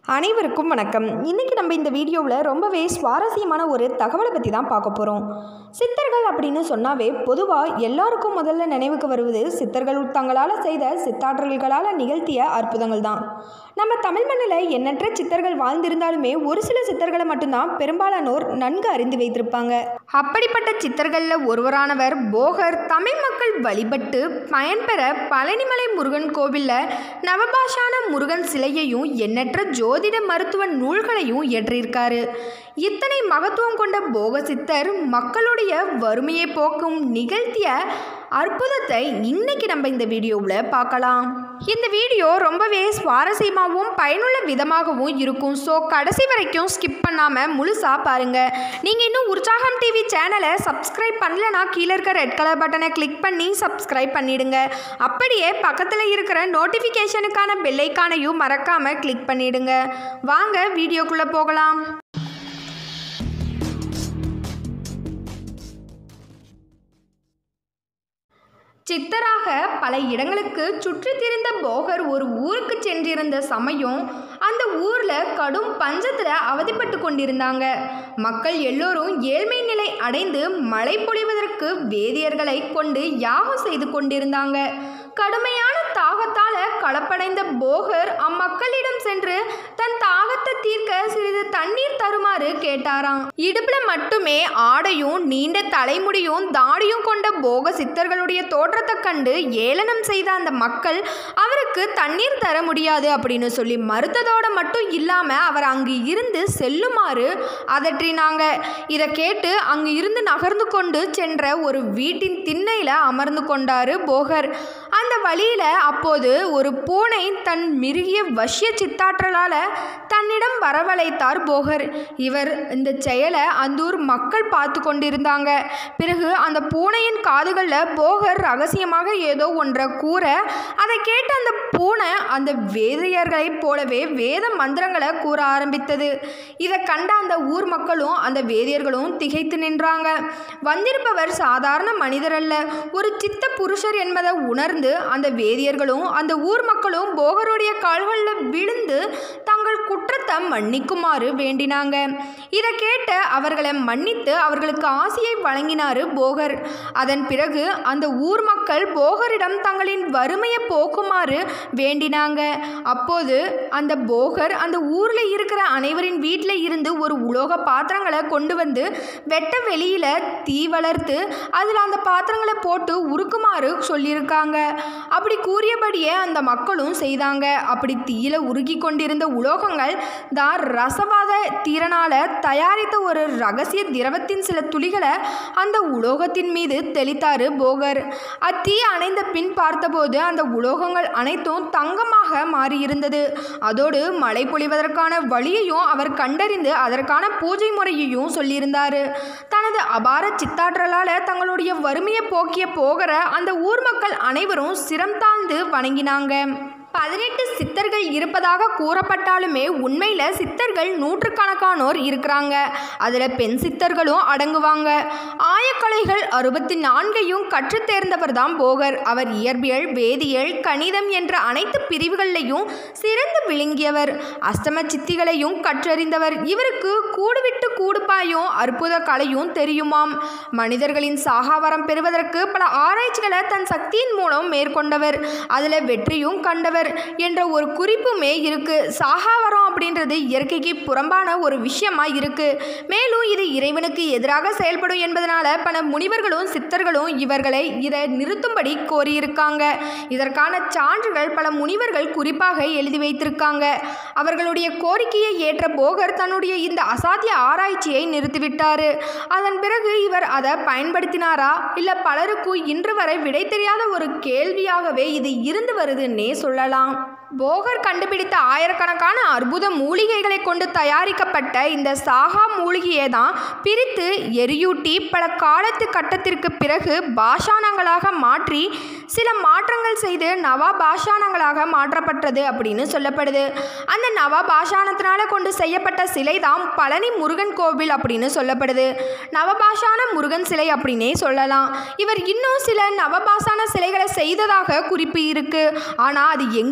அனைவருக்கும் வணக்கம் இன்றைக்கி நம்ம இந்த வீடியோவில் ரொம்பவே சுவாரஸ்யமான ஒரு தகவலை பற்றி தான் பார்க்க போகிறோம் சித்தர்கள் அப்படின்னு சொன்னாவே பொதுவாக எல்லாருக்கும் முதல்ல நினைவுக்கு வருவது சித்தர்கள் தங்களால் செய்த சித்தாற்றல்களால் நிகழ்த்திய அற்புதங்கள் தான் நம்ம தமிழ் மண்ணில் எண்ணற்ற சித்தர்கள் வாழ்ந்திருந்தாலுமே ஒரு சில சித்தர்களை மட்டும்தான் பெரும்பாலானோர் நன்கு அறிந்து வைத்திருப்பாங்க அப்படிப்பட்ட சித்தர்களில் ஒருவரானவர் போகர் தமிழ் மக்கள் வழிபட்டு பயன்பெற பழனிமலை முருகன் கோவிலில் நவபாஷான முருகன் சிலையையும் எண்ணற்ற ஜோதிட மருத்துவ நூல்களையும் இயற்றியிருக்காரு இத்தனை மகத்துவம் கொண்ட போக சித்தர் மக்களுடைய வறுமையை போக்கும் நிகழ்த்திய அற்புதத்தை இன்னைக்கு நம்ம இந்த வீடியோவில் பார்க்கலாம் இந்த வீடியோ ரொம்பவே சுவாரஸ்யமாகவும் பயனுள்ள விதமாகவும் இருக்கும் ஸோ கடைசி வரைக்கும் ஸ்கிப் பண்ணாமல் முழுசாக பாருங்கள் நீங்கள் இன்னும் உற்சாகம் டிவி சேனலை சப்ஸ்கிரைப் பண்ணலனா கீழே இருக்க ரெட் கலர் பட்டனை கிளிக் பண்ணி சப்ஸ்கிரைப் பண்ணிடுங்க அப்படியே பக்கத்தில் இருக்கிற நோட்டிஃபிகேஷனுக்கான பெல்லைக்கானையும் மறக்காமல் கிளிக் பண்ணிடுங்க வாங்க வீடியோக்குள்ளே போகலாம் சித்தராக பல இடங்களுக்கு சுற்றித் திரிந்த போகர் ஒரு ஊருக்கு சென்றிருந்த சமயம் அந்த ஊரில் கடும் பஞ்சத்தில் அவதிப்பட்டு கொண்டிருந்தாங்க மக்கள் எல்லோரும் ஏழ்மை நிலை அடைந்து மழை பொழிவதற்கு வேதியர்களை கொண்டு யாகம் செய்து கொண்டிருந்தாங்க கடுமையான தாகத்தால் களப்படைந்த போகர் அம்மக்களிடம் சென்று தன் தாகத்தை தீர்க்க சிறிது தண்ணீர் தருமாறு கேட்டாராம் இடுப்புல மட்டுமே ஆடையும் நீண்ட தலைமுடியும் தாடியும் கொண்ட போக சித்தர்களுடைய தோற்றத்தை கண்டு ஏளனம் செய்த அந்த மக்கள் அவருக்கு தண்ணீர் தர முடியாது அப்படின்னு சொல்லி மறுத்ததோட மட்டும் இல்லாம அவர் அங்கு இருந்து செல்லுமாறு அதற்றினாங்க இதை கேட்டு அங்கு இருந்து நகர்ந்து கொண்டு சென்ற ஒரு வீட்டின் திண்ணையில அமர்ந்து கொண்டாரு போகர் அந்த வழியில அப்போது ஒரு பூனை தன் மிருகிய வஷ்ய சித்தாற்றலால தன்னிடம் வரவழைத்தார் போகர் இவர் இந்த செயலை அந்த ஊர் மக்கள் பார்த்து கொண்டிருந்தாங்க பிறகு அந்த பூனையின் காதுகளில் போகர் ரகசியமாக ஏதோ ஒன்றை கூற அதை கேட்ட அந்த பூனை அந்த வேதியர்களைப் போலவே வேத மந்திரங்களை கூற ஆரம்பித்தது இதை கண்ட அந்த ஊர் மக்களும் அந்த வேதியர்களும் திகைத்து நின்றாங்க வந்திருப்பவர் சாதாரண மனிதர் அல்ல ஒரு சித்த புருஷர் என்பதை உணர்ந்து அந்த வேதியர்களும் அந்த ஊர் மக்களும் போகருடைய கால்களில் விழுந்து தங்கள் குற்றத்தை மன்னிக்குமாறு வேண்டினாங்க இதை கேட்டு அவர்களை மன்னித்து அவர்களுக்கு ஆசையை வழங்கினாரு போகர் அதன் பிறகு அந்த ஊர் மக்கள் போகரிடம் தங்களின் வறுமையை போக்குமாறு வேண்டினாங்க அப்போது அந்த போகர் அந்த ஊரில் இருக்கிற அனைவரின் வீட்டில் இருந்து ஒரு உலோக பாத்திரங்களை கொண்டு வந்து வெட்ட வெளியில் தீ வளர்த்து அதில் அந்த பாத்திரங்களை போட்டு உருக்குமாறு சொல்லியிருக்காங்க அப்படி கூறியபடியே அந்த மக்களும் செய்தாங்க அப்படி தீயில உருகி கொண்டிருந்த உலோகங்கள் தான் ரசவாத தீரனால தயாரித்த ஒரு ரகசிய திரவத்தின் சில துளிகளை அந்த உலோகத்தின் மீது தெளித்தாரு போகர் அத்தீ அணைந்த பின் பார்த்தபோது அந்த உலோகங்கள் அனைத்தும் தங்கமாக மாறியிருந்தது அதோடு மழை பொழிவதற்கான வழியையும் அவர் கண்டறிந்து அதற்கான பூஜை முறையையும் சொல்லியிருந்தார் தனது அபார சித்தாற்றலால் தங்களுடைய வறுமையை போக்கிய போகிற அந்த ஊர் மக்கள் அனைவரும் சிரம் தாழ்ந்து வணங்கினாங்க பதினெட்டு சித்தர்கள் இருப்பதாக கூறப்பட்டாலுமே உண்மையில் சித்தர்கள் நூற்றுக்கணக்கானோர் இருக்கிறாங்க அதில் பெண் சித்தர்களும் அடங்குவாங்க ஆயக்கலைகள் அறுபத்தி நான்கையும் கற்றுத் தேர்ந்தவர் தான் போகர் அவர் இயற்பியல் வேதியியல் கணிதம் என்ற அனைத்து பிரிவுகளிலையும் சிறந்து விளங்கியவர் அஷ்டம சித்திகளையும் கற்றறிந்தவர் இவருக்கு கூடுவிட்டு கூடுப்பாயும் அற்புத கலையும் தெரியுமாம் மனிதர்களின் சாகாவரம் பெறுவதற்கு பல ஆராய்ச்சிகளை தன் சக்தியின் மூலம் மேற்கொண்டவர் அதில் வெற்றியும் கண்டவர் என்ற ஒரு குறிப்புமே இருக்கு சாகாவரம் அப்படின்றது இயற்கைக்கு புறம்பான ஒரு விஷயமா இருக்கு மேலும் இது இறைவனுக்கு எதிராக செயல்படும் என்பதனால பல முனிவர்களும் சித்தர்களும் இவர்களை இதை நிறுத்தும்படி கோரியிருக்காங்க இதற்கான சான்றுகள் பல முனிவர்கள் குறிப்பாக எழுதி வைத்திருக்காங்க அவர்களுடைய கோரிக்கையை ஏற்ற போகர் தன்னுடைய இந்த அசாத்திய ஆராய்ச்சியை நிறுத்திவிட்டாரு அதன் பிறகு இவர் அதை பயன்படுத்தினாரா இல்லை பலருக்கும் இன்று வரை விடை தெரியாத ஒரு கேள்வியாகவே இது இருந்து வருதுன்னே சொல்லலாம் போகர் கண்டுபிடித்த ஆயிரக்கணக்கான அற்புத மூலிகைகளை கொண்டு தயாரிக்கப்பட்ட இந்த சாகா மூலிகையை தான் பிரித்து எரியூட்டி பல காலத்து கட்டத்திற்கு பிறகு பாஷாணங்களாக மாற்றி சில மாற்றங்கள் செய்து நவா பாஷாணங்களாக மாற்றப்பட்டது அப்படின்னு சொல்லப்படுது அந்த நவா பாஷாணத்தினால கொண்டு செய்யப்பட்ட சிலை தான் பழனி முருகன் கோவில் அப்படின்னு சொல்லப்படுது நவபாஷான முருகன் சிலை அப்படின்னே சொல்லலாம் இவர் இன்னும் சில நவபாஷான சிலைகளை செய்ததாக குறிப்பு இருக்கு ஆனால் அது எங்கே இருக்கு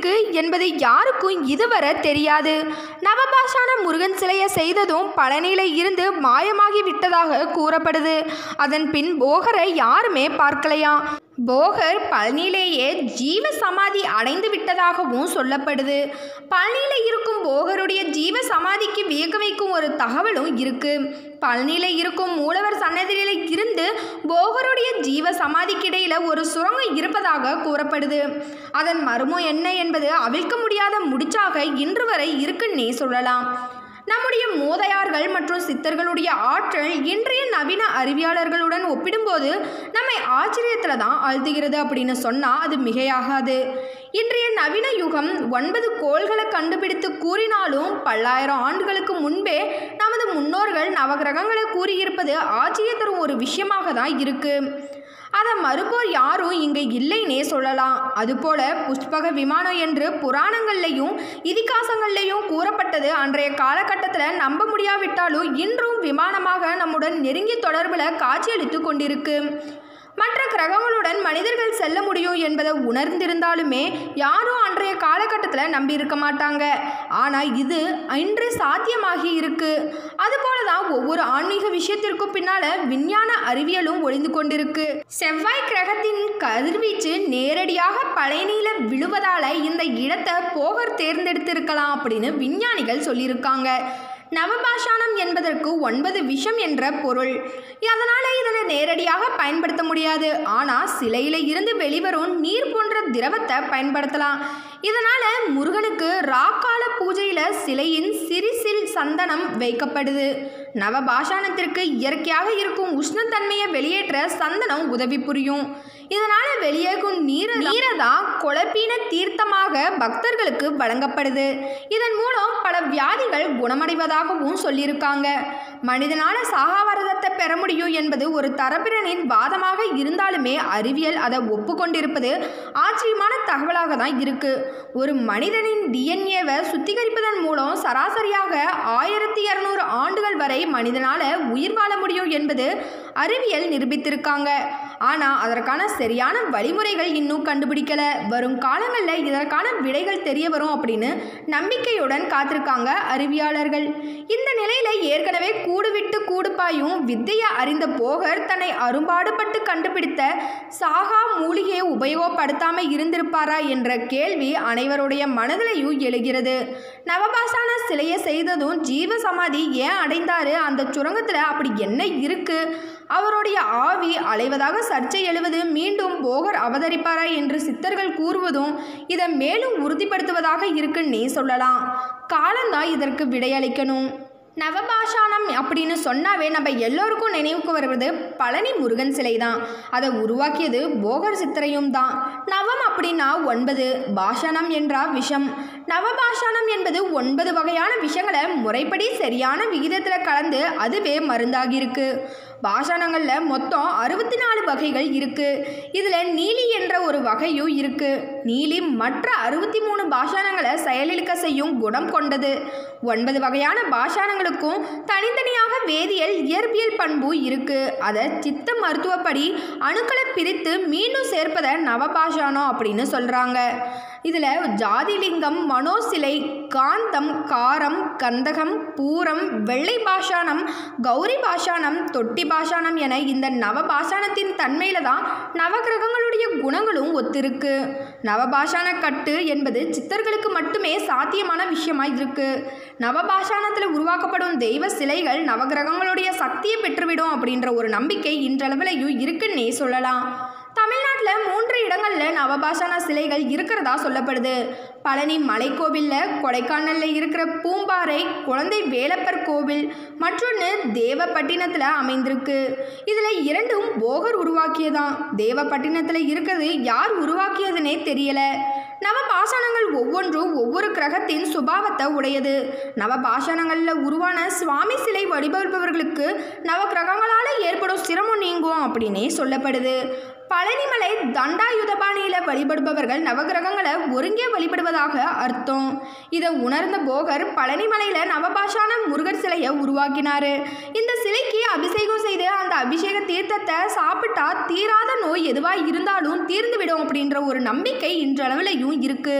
இருக்கு என்பது யாருக்கும் இதுவரை தெரியாது நவபாஷான முருகன் சிலையை செய்ததும் பழனியில இருந்து மாயமாகி விட்டதாக கூறப்படுது அதன் பின் போகரை யாருமே பார்க்கலையாம் போகர் பழனியிலேயே ஜீவ சமாதி அடைந்து விட்டதாகவும் சொல்லப்படுது பழனியில் இருக்கும் போகருடைய ஜீவ சமாதிக்கு வியக்க வைக்கும் ஒரு தகவலும் இருக்கு பழனியில் இருக்கும் மூலவர் சன்னதியில இருந்து போகருடைய ஜீவ சமாதிக்கிடையில ஒரு சுரங்கம் இருப்பதாக கூறப்படுது அதன் மர்மம் என்ன என்பது அவிழ்க்க முடியாத முடிச்சாக இன்று வரை இருக்குன்னே சொல்லலாம் நம்முடைய மூதையார்கள் மற்றும் சித்தர்களுடைய ஆற்றல் இன்றைய நவீன அறிவியலாளர்களுடன் ஒப்பிடும்போது நம்மை ஆச்சரியத்தில் தான் ஆழ்த்துகிறது அப்படின்னு சொன்னால் அது மிகையாகாது இன்றைய நவீன யுகம் ஒன்பது கோள்களை கண்டுபிடித்து கூறினாலும் பல்லாயிரம் ஆண்டுகளுக்கு முன்பே நமது முன்னோர்கள் நவகிரகங்களை கூறியிருப்பது ஆச்சரிய தரும் ஒரு விஷயமாக தான் இருக்குது அதை மறுப்போர் யாரும் இங்கே இல்லைன்னே சொல்லலாம் அதுபோல புஷ்பக விமானம் என்று புராணங்கள்லையும் இதிகாசங்கள்லையும் கூறப்பட்டது அன்றைய காலகட்டத்தில் நம்ப முடியாவிட்டாலும் இன்றும் விமானமாக நம்முடன் நெருங்கிய தொடர்பில் காட்சியளித்து கொண்டிருக்கு மற்ற கிரகங்களுடன் மனிதர்கள் செல்ல முடியும் என்பதை உணர்ந்திருந்தாலுமே யாரும் அன்றைய காலகட்டத்தில் நம்பியிருக்க மாட்டாங்க ஆனால் இது இன்று சாத்தியமாகி இருக்கு அதுபோல தான் ஒவ்வொரு ஆன்மீக விஷயத்திற்கும் பின்னால விஞ்ஞான அறிவியலும் ஒளிந்து கொண்டிருக்கு செவ்வாய் கிரகத்தின் கதிர்வீச்சு நேரடியாக பழனியில விழுவதால இந்த இடத்தை போகர் தேர்ந்தெடுத்திருக்கலாம் அப்படின்னு விஞ்ஞானிகள் சொல்லியிருக்காங்க நவபாஷானம் என்பதற்கு ஒன்பது விஷம் என்ற பொருள் அதனால் இதனை நேரடியாக பயன்படுத்த முடியாது ஆனால் சிலையில இருந்து வெளிவரும் நீர் போன்ற திரவத்தை பயன்படுத்தலாம் இதனால் முருகனுக்கு ராக்கால பூஜையில் சிலையின் சிறிசில் சந்தனம் வைக்கப்படுது நவபாஷானத்திற்கு இயற்கையாக இருக்கும் உஷ்ணத்தன்மையை வெளியேற்ற சந்தனம் உதவி புரியும் இதனால் வெளியேகும் நீர நீரை தான் குழப்பீன தீர்த்தமாக பக்தர்களுக்கு வழங்கப்படுது இதன் மூலம் பல வியாதிகள் குணமடைவதாகவும் சொல்லியிருக்காங்க மனிதனால சாகாவரதத்தை பெற முடியும் என்பது ஒரு தரப்பினரின் வாதமாக இருந்தாலுமே அறிவியல் அதை ஒப்புக்கொண்டிருப்பது ஆச்சரியமான தகவலாக தான் இருக்கு ஒரு மனிதனின் டிஎன்ஏவை சுத்திகரிப்பதன் மூலம் சராசரியாக ஆயிரத்தி இரநூறு ஆண்டுகள் வரை மனிதனால உயிர் வாழ முடியும் என்பது அறிவியல் நிரூபித்திருக்காங்க ஆனால் அதற்கான சரியான வழிமுறைகள் இன்னும் கண்டுபிடிக்கல வரும் காலங்களில் இதற்கான விடைகள் தெரிய வரும் அப்படின்னு நம்பிக்கையுடன் காத்திருக்காங்க அறிவியலாளர்கள் இந்த நிலையில ஏற்கனவே கூடு விட்டு கூடு பாயும் வித்தையை அறிந்த போகர் தன்னை அரும்பாடுபட்டு கண்டுபிடித்த சாகா மூலிகையை உபயோகப்படுத்தாம இருந்திருப்பாரா என்ற கேள்வி அனைவருடைய மனதிலையும் எழுகிறது நவபாசான சிலையை செய்ததும் ஜீவ சமாதி ஏன் அடைந்தாரு அந்த சுரங்கத்தில் அப்படி என்ன இருக்கு அவருடைய ஆவி அலைவதாக சர்ச்சை எழுவது மீண்டும் போகர் அவதரிப்பாரா என்று சித்தர்கள் கூறுவதும் இதை மேலும் உறுதிப்படுத்துவதாக இருக்குன்னே சொல்லலாம் காலம்தான் இதற்கு விடையளிக்கணும் நவபாஷானம் அப்படின்னு சொன்னாவே நம்ம எல்லோருக்கும் நினைவுக்கு வருவது பழனி முருகன் சிலை தான் அதை உருவாக்கியது போகர் சித்திரையும் தான் நவம் அப்படின்னா ஒன்பது பாஷானம் என்றா விஷம் நவபாஷானம் என்பது ஒன்பது வகையான விஷங்களை முறைப்படி சரியான விகிதத்தில் கலந்து அதுவே மருந்தாகியிருக்கு பாஷாணங்களில் மொத்தம் அறுபத்தி நாலு வகைகள் இருக்கு இதில் நீலி என்ற ஒரு வகையும் இருக்கு நீலி மற்ற அறுபத்தி மூணு பாஷாணங்களை செயலிழக்க செய்யும் குணம் கொண்டது ஒன்பது வகையான பாஷாணங்களுக்கும் தனித்தனியாக வேதியியல் இயற்பியல் பண்பு இருக்கு அதை சித்த மருத்துவப்படி அணுக்களை பிரித்து மீண்டும் சேர்ப்பதை நவபாஷாணம் அப்படின்னு சொல்கிறாங்க இதில் ஜாதிலிங்கம் மனோசிலை காந்தம் காரம் கந்தகம் பூரம் வெள்ளை பாஷாணம் கௌரி பாஷாணம் தொட்டி பாஷாணம் என இந்த நவ பாஷாணத்தின் தன்மையில தான் நவகிரகங்களுடைய குணங்களும் ஒத்திருக்கு நவபாஷாண கட்டு என்பது சித்தர்களுக்கு மட்டுமே சாத்தியமான விஷயமா இருக்கு நவபாஷாணத்தில் உருவாக்கப்படும் தெய்வ சிலைகள் நவகிரகங்களுடைய சக்தியை பெற்றுவிடும் அப்படின்ற ஒரு நம்பிக்கை இன்றளவிலையும் இருக்குன்னே சொல்லலாம் தமிழ்நாட்டில் மூன்று இடங்களில் நவபாஷான சிலைகள் இருக்கிறதா சொல்லப்படுது பழனி மலைக்கோவிலில் கொடைக்கானலில் இருக்கிற பூம்பாறை குழந்தை வேலப்பர் கோவில் மற்றொன்று தேவப்பட்டினத்தில் அமைந்திருக்கு இதில் இரண்டும் போகர் உருவாக்கியதான் தேவப்பட்டினத்தில் இருக்கிறது யார் உருவாக்கியதுனே தெரியலை நவபாஷாணங்கள் ஒவ்வொன்றும் ஒவ்வொரு கிரகத்தின் சுபாவத்தை உடையது நவபாஷாணங்களில் உருவான சுவாமி சிலை வழிபடுபவர்களுக்கு நவ கிரகங்களால் ஏற்படும் சிரமம் நீங்கும் அப்படின்னே சொல்லப்படுது பழனிமலை தண்டாயுதபாணியில வழிபடுபவர்கள் நவகிரகங்களை ஒருங்கே வழிபடுவதாக அர்த்தம் இதை உணர்ந்த போகர் பழனிமலையில நவபாஷான முருகர் சிலையை உருவாக்கினாரு இந்த சிலைக்கு அபிஷேகம் செய்து அந்த அபிஷேக தீர்த்தத்தை சாப்பிட்டா தீராத நோய் எதுவாக இருந்தாலும் தீர்ந்துவிடும் அப்படின்ற ஒரு நம்பிக்கை இன்றளவிலையும் இருக்கு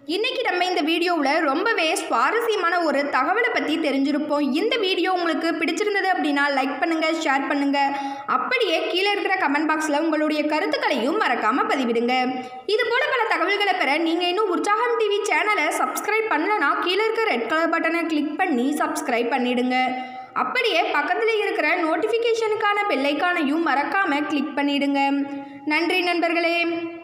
இன்னைக்கு நம்ம இந்த வீடியோவில் ரொம்பவே சுவாரஸ்யமான ஒரு தகவலை பற்றி தெரிஞ்சிருப்போம் இந்த வீடியோ உங்களுக்கு பிடிச்சிருந்தது அப்படின்னா லைக் பண்ணுங்கள் ஷேர் பண்ணுங்கள் அப்படியே கீழே இருக்கிற கமெண்ட் பாக்ஸில் உங்களுடைய கருத்துக்களையும் மறக்காமல் பதிவிடுங்க இது போல பல தகவல்களை பெற நீங்கள் இன்னும் உற்சாகம் டிவி சேனலை சப்ஸ்கிரைப் பண்ணலனா கீழே இருக்கிற ரெட் கலர் பட்டனை கிளிக் பண்ணி சப்ஸ்கிரைப் பண்ணிடுங்க அப்படியே பக்கத்தில் இருக்கிற நோட்டிஃபிகேஷனுக்கான பெல்லைக்கானையும் மறக்காமல் கிளிக் பண்ணிடுங்க நன்றி நண்பர்களே